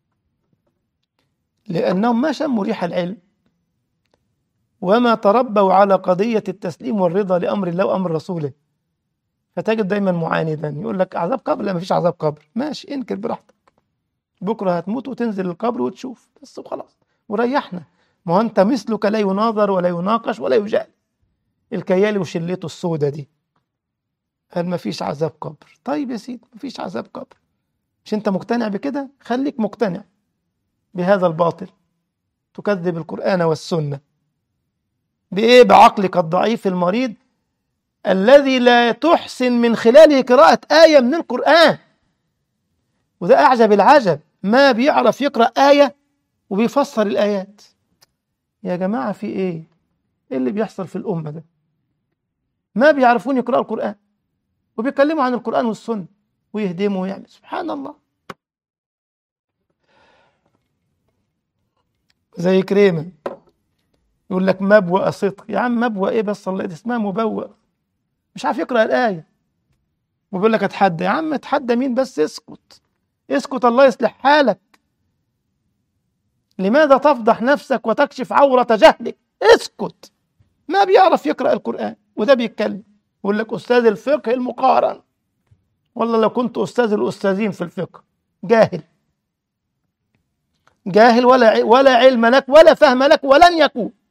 لأنهم ما شموا ريح العلم وما تربوا على قضية التسليم والرضا لأمر الله وأمر رسوله فتجد دايما معاندا يقول لك عذاب قبر لا مفيش عذاب قبر ماشي انكر براحتك بكرة هتموت وتنزل القبر وتشوف بس وخلاص وريحنا ما هو انت مثلك لا يناظر ولا يناقش ولا يجال الكيالي وشلته السودة دي قال مفيش عذاب قبر طيب يا سيدي مفيش عذاب قبر مش انت مقتنع بكده خليك مقتنع بهذا الباطل تكذب القرآن والسنة بإيه بعقلك الضعيف المريض الذي لا تحسن من خلاله قراءة آية من القرآن وده أعجب العجب ما بيعرف يقرأ آية وبيفسر الآيات يا جماعة في إيه؟ إيه اللي بيحصل في الأمة ده؟ ما بيعرفون يقرأوا القرآن وبيتكلموا عن القرآن والسنة ويهدموا ويعمل سبحان الله زي كريمة يقول لك مبوأ صدق يا عم مبوأ ايه بس الله دي اسمها مبوأ مش عارف يقرأ الآية وبيقول لك اتحدى يا عم اتحدى مين بس اسكت اسكت الله يصلح حالك لماذا تفضح نفسك وتكشف عورة جهلك اسكت ما بيعرف يقرأ القرآن وده بيتكلم يقول لك أستاذ الفقه المقارن والله لو كنت أستاذ الأستاذين في الفقه جاهل جاهل ولا ولا علم لك ولا فهم لك ولن يكون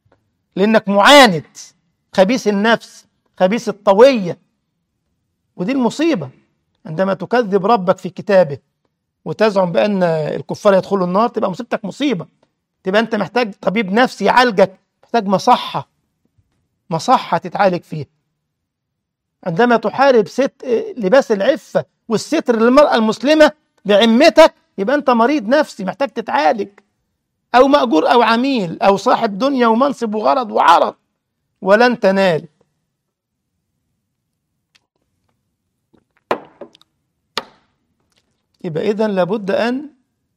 لأنك معاند خبيث النفس خبيث الطوية ودي المصيبة عندما تكذب ربك في كتابه وتزعم بأن الكفار يدخلوا النار تبقى مصيبتك مصيبة تبقى أنت محتاج طبيب نفسي يعالجك محتاج مصحة مصحة تتعالج فيها عندما تحارب ست لباس العفة والستر للمرأة المسلمة بعمتك يبقى أنت مريض نفسي محتاج تتعالج أو مأجور أو عميل أو صاحب دنيا ومنصب وغرض وعرض ولن تنال يبقى إذا لابد أن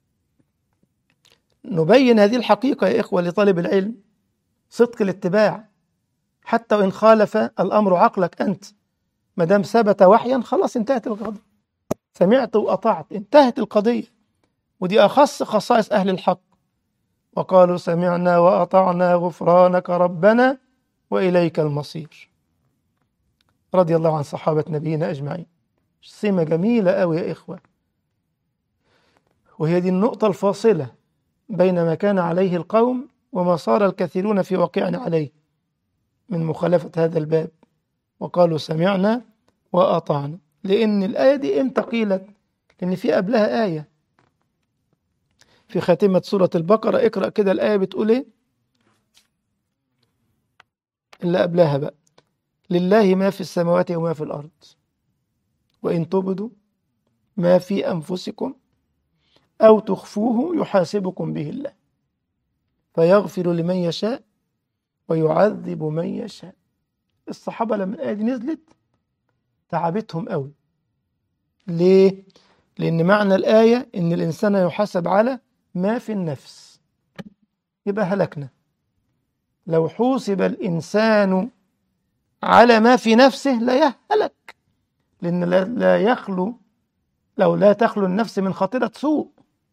نبين هذه الحقيقة يا إخوة لطالب العلم صدق الاتباع حتى وإن خالف الأمر عقلك أنت ما دام ثبت وحيا خلاص انتهت القضية سمعت وأطعت انتهت القضية ودي أخص خصائص أهل الحق وقالوا سمعنا وأطعنا غفرانك ربنا وإليك المصير رضي الله عن صحابة نبينا أجمعين سمة جميلة أوي يا إخوة وهي دي النقطة الفاصلة بين ما كان عليه القوم وما صار الكثيرون في واقع عليه من مخالفة هذا الباب وقالوا سمعنا وأطعنا لأن الآية دي إمتى قيلت لأن في قبلها آية في خاتمة سورة البقرة اقرأ كده الآية بتقول إيه اللي قبلها بقى لله ما في السماوات وما في الأرض وإن تبدوا ما في أنفسكم أو تخفوه يحاسبكم به الله فيغفر لمن يشاء ويعذب من يشاء الصحابة لما الآية دي نزلت تعبتهم قوي ليه؟ لأن معنى الآية إن الإنسان يحاسب على ما في النفس يبقى هلكنا لو حوسب الإنسان على ما في نفسه لا يهلك لأن لا, لا يخلو لو لا تخلو النفس من خطيرة سوء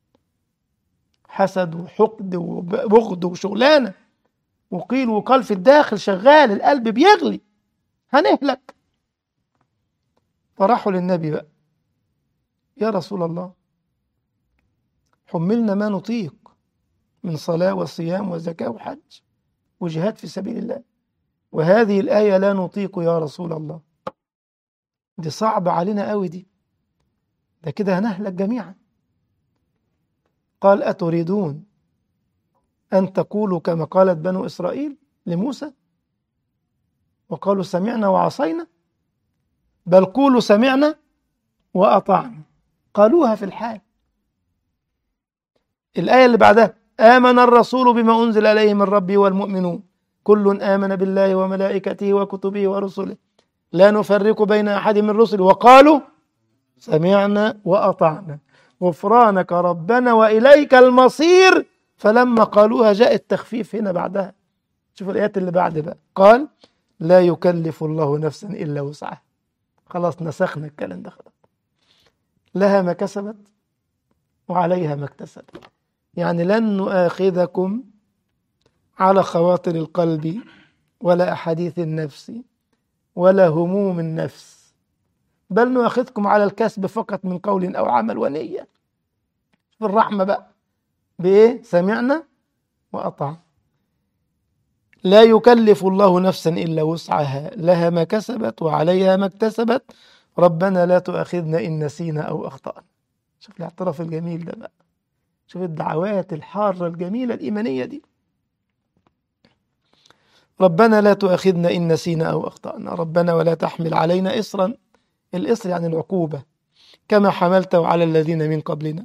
حسد وحقد وبغض وشغلانة وقيل وقال في الداخل شغال القلب بيغلي هنهلك فراحوا للنبي بقى يا رسول الله حملنا ما نطيق من صلاة وصيام وزكاة وحج وجهاد في سبيل الله وهذه الآية لا نطيق يا رسول الله دي صعبة علينا قوي دي ده كده هنهلك جميعا قال أتريدون أن تقولوا كما قالت بنو إسرائيل لموسى وقالوا سمعنا وعصينا بل قولوا سمعنا وأطعنا قالوها في الحال الآية اللي بعدها آمن الرسول بما أنزل إليه من ربه والمؤمنون كل آمن بالله وملائكته وكتبه ورسله لا نفرق بين أحد من رسله وقالوا سمعنا وأطعنا غفرانك ربنا وإليك المصير فلما قالوها جاء التخفيف هنا بعدها شوف الآيات اللي بعد بقى قال لا يكلف الله نفسا إلا وسعها خلاص نسخنا الكلام ده خلاص لها ما كسبت وعليها ما اكتسبت يعني لن نؤاخذكم على خواطر القلب ولا أحاديث النفس ولا هموم النفس بل نؤاخذكم على الكسب فقط من قول أو عمل ونية في الرحمة بقى بإيه سمعنا وأطعنا لا يكلف الله نفسا إلا وسعها لها ما كسبت وعليها ما اكتسبت ربنا لا تؤاخذنا إن نسينا أو أخطأنا شوف الاعتراف الجميل ده بقى شوف الدعوات الحارة الجميلة الإيمانية دي ربنا لا تؤاخذنا إن نسينا أو أخطأنا ربنا ولا تحمل علينا إصرا الإصر يعني العقوبة كما حملته على الذين من قبلنا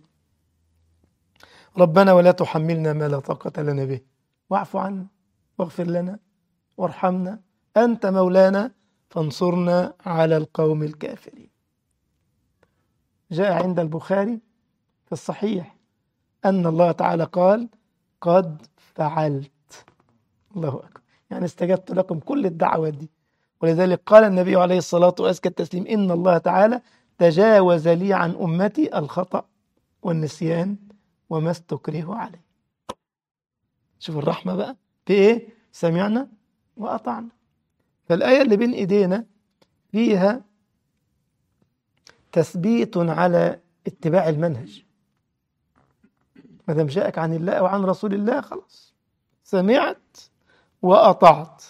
ربنا ولا تحملنا ما لا طاقة لنا به واعف عنا واغفر لنا وارحمنا أنت مولانا فانصرنا على القوم الكافرين جاء عند البخاري في الصحيح أن الله تعالى قال قد فعلت الله أكبر يعني استجبت لكم كل الدعوات دي ولذلك قال النبي عليه الصلاة وأزكى التسليم إن الله تعالى تجاوز لي عن أمتي الخطأ والنسيان وما استكرهوا عليه شوف الرحمة بقى في إيه سمعنا وأطعنا فالآية اللي بين إيدينا فيها تثبيت على اتباع المنهج ما دام جاءك عن الله أو عن رسول الله خلاص سمعت وأطعت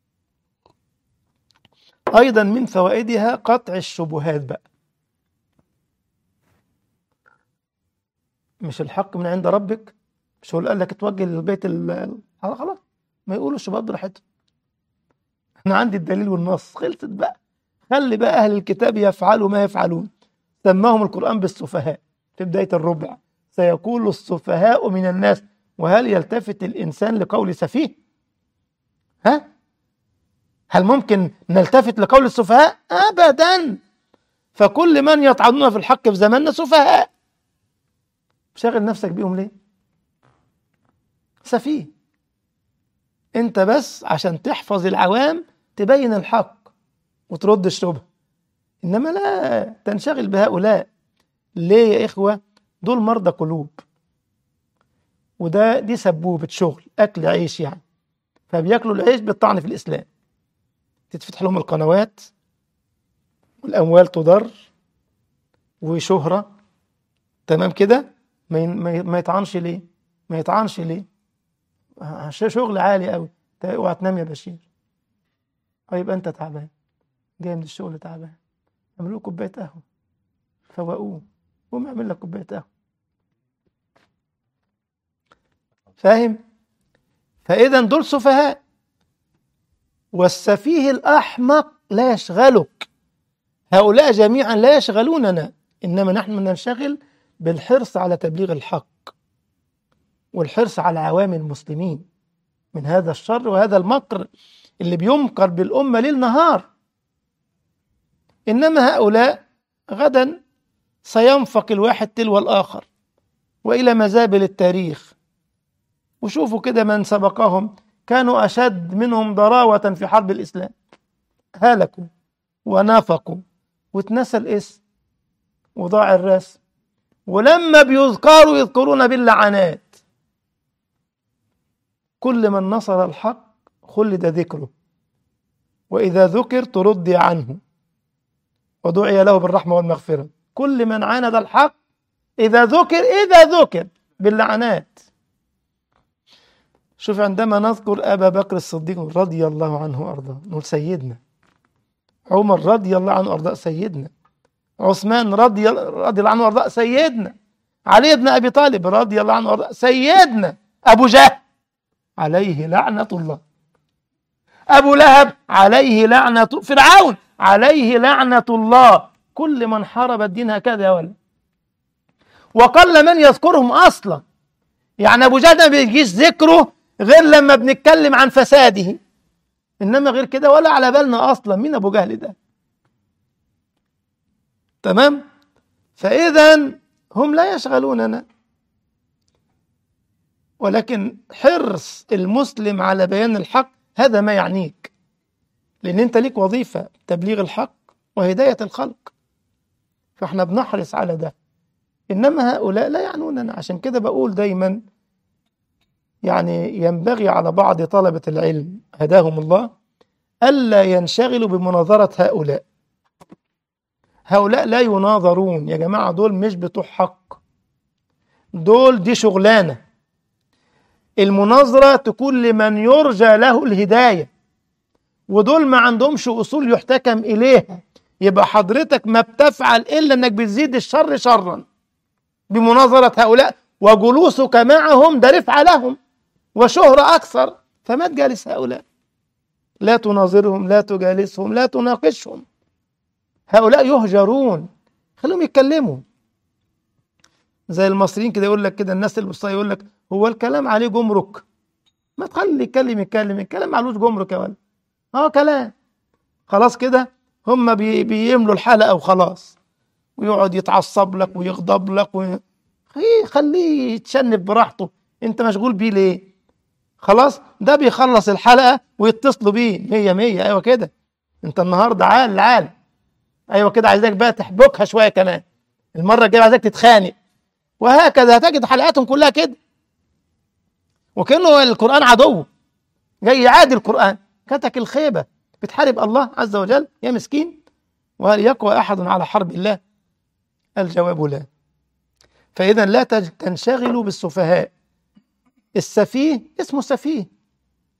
أيضا من فوائدها قطع الشبهات بقى مش الحق من عند ربك مش هو اللي قال لك اتوجه للبيت ال- خلاص ما يقولوا الشبهات براحتهم انا عندي الدليل والنص خلصت بقى خلي بقى اهل الكتاب يفعلوا ما يفعلون سماهم القران بالسفهاء في بدايه الربع سيقول السفهاء من الناس وهل يلتفت الانسان لقول سفيه ها هل ممكن نلتفت لقول السفهاء ابدا فكل من يطعنون في الحق في زماننا سفهاء شاغل نفسك بيهم ليه سفيه انت بس عشان تحفظ العوام تبين الحق وترد الشبهه انما لا تنشغل بهؤلاء ليه يا اخوه دول مرضى قلوب وده دي سبوبه شغل اكل عيش يعني فبياكلوا العيش بالطعن في الاسلام تتفتح لهم القنوات والاموال تضر وشهره تمام كده ما ين- ما ي- ما يطعنش ليه ما يطعنش ليه آه، ش- شغل عالي قوي اوعى تنام يا بشير اه يبقى انت تعبان جاي من الشغل تعبان اعمل له كوبايه قهوه فوقوه قوم اعمل لك كوبايه قهوه فاهم فاذا دول سفهاء والسفيه الاحمق لا يشغلك هؤلاء جميعا لا يشغلوننا انما نحن ننشغل بالحرص على تبليغ الحق والحرص على عوام المسلمين من هذا الشر وهذا المكر اللي بيمكر بالأمة ليل نهار إنما هؤلاء غدا سينفق الواحد تلو الآخر وإلى مزابل التاريخ وشوفوا كده من سبقهم كانوا أشد منهم ضراوة في حرب الإسلام هلكوا ونافقوا واتنسى الاسم وضاع الرسم ولما بيذكروا يذكرون باللعنات كل من نصر الحق خلد ذكره وإذا ذكر تردي عنه ودعي له بالرحمة والمغفرة كل من عاند الحق إذا ذكر إذا ذكر باللعنات شوف عندما نذكر أبا بكر الصديق رضي الله عنه وأرضاه نقول سيدنا عمر رضي الله عنه وأرضاه سيدنا عثمان رضي رضي الله عنه وأرضاه سيدنا علي بن أبي طالب رضي الله عنه وأرضاه سيدنا أبو جهل عليه لعنة الله أبو لهب عليه لعنة فرعون عليه لعنة الله كل من حارب الدين هكذا يا ولد وقل من يذكرهم أصلا يعني أبو جهل ما بيجيش ذكره غير لما بنتكلم عن فساده إنما غير كده ولا على بالنا أصلا مين أبو جهل ده تمام فإذا هم لا يشغلوننا ولكن حرص المسلم على بيان الحق هذا ما يعنيك لأن أنت ليك وظيفة تبليغ الحق وهداية الخلق فاحنا بنحرص على ده إنما هؤلاء لا يعنوننا عشان كده بقول دايما يعني ينبغي على بعض طلبة العلم هداهم الله ألا ينشغلوا بمناظرة هؤلاء هؤلاء لا يناظرون يا جماعة دول مش بتوع حق دول دي شغلانة المناظرة تكون لمن يرجى له الهداية ودول ما عندهمش أصول يحتكم إليها يبقى حضرتك ما بتفعل إلا أنك بتزيد الشر شرا بمناظرة هؤلاء وجلوسك معهم ده رفعة لهم وشهرة أكثر فما تجالس هؤلاء لا تناظرهم لا تجالسهم لا تناقشهم هؤلاء يهجرون خليهم يتكلموا زي المصريين كده يقول لك كده الناس الوسطى يقول لك هو الكلام عليه جمرك ما تخلي يتكلم يتكلم الكلام معلوش جمرك يا ولد اه كلام خلاص كده هم بي بيملوا الحلقه وخلاص ويقعد يتعصب لك ويغضب لك و... خليه يتشنف براحته انت مشغول بيه ليه خلاص ده بيخلص الحلقه ويتصلوا بيه مية مية ايوه كده انت النهارده عال عال ايوه كده عايزك بقى تحبكها شويه كمان المره الجايه عايزك تتخانق وهكذا هتجد حلقاتهم كلها كده وكانه القران عدو جاي يعادي القران كتك الخيبه بتحارب الله عز وجل يا مسكين وهل يقوى احد على حرب الله الجواب لا فاذا لا تنشغلوا بالسفهاء السفيه اسمه سفيه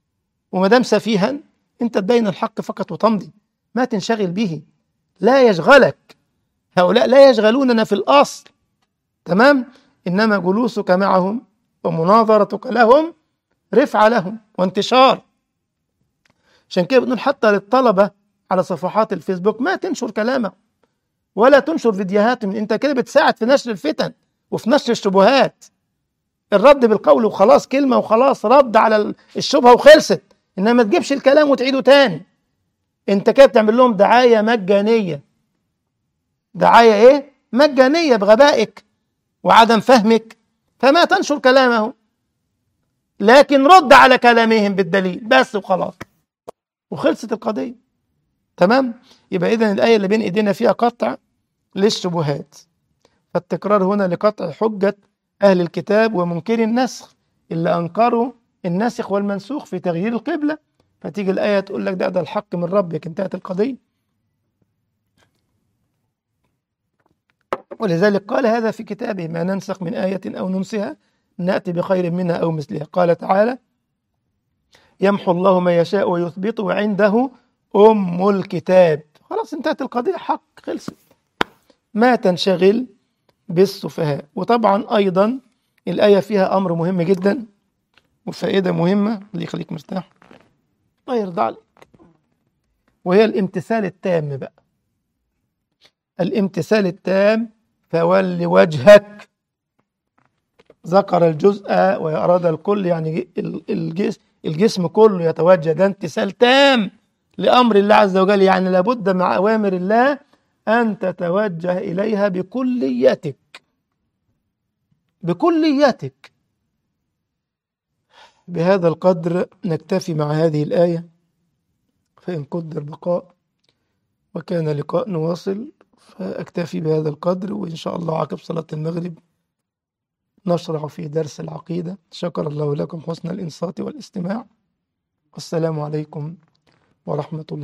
وما دام سفيها انت تبين الحق فقط وتمضي ما تنشغل به لا يشغلك هؤلاء لا يشغلوننا في الاصل تمام انما جلوسك معهم ومناظرتك لهم رفعه لهم وانتشار عشان كده بنقول حتى للطلبه على صفحات الفيسبوك ما تنشر كلامهم ولا تنشر فيديوهاتهم انت كده بتساعد في نشر الفتن وفي نشر الشبهات الرد بالقول وخلاص كلمة وخلاص رد على الشبهة وخلصت إنما ما تجيبش الكلام وتعيده تاني أنت كده بتعمل لهم دعاية مجانية دعاية إيه؟ مجانية بغبائك وعدم فهمك فما تنشر كلامه لكن رد على كلامهم بالدليل بس وخلاص وخلصت القضية تمام؟ يبقى إذا الآية اللي بين إيدينا فيها قطع للشبهات فالتكرار هنا لقطع حجة أهل الكتاب ومنكري النسخ اللي أنكروا الناسخ والمنسوخ في تغيير القبلة فتيجي الآية تقول لك ده ده الحق من ربك انتهت القضية ولذلك قال هذا في كتابه ما ننسخ من آية أو ننسها نأتي بخير منها أو مثلها قال تعالى يمحو الله ما يشاء ويثبت وعنده أم الكتاب خلاص انتهت القضية حق خلصت ما تنشغل بالسفهاء وطبعا أيضا الآية فيها أمر مهم جدا وفائدة مهمة اللي يخليك مرتاح الله يرضى عليك وهي الامتثال التام بقى الامتثال التام فول وجهك ذكر الجزء وأراد الكل يعني الجسم, الجسم كله يتوجه ده امتثال تام لأمر الله عز وجل يعني لابد مع أوامر الله أن تتوجه إليها بكليتك بكليتك بهذا القدر نكتفي مع هذه الآية فإن قدر بقاء وكان لقاء نواصل فأكتفي بهذا القدر وإن شاء الله عقب صلاة المغرب نشرع في درس العقيدة شكر الله لكم حسن الإنصات والاستماع والسلام عليكم ورحمة الله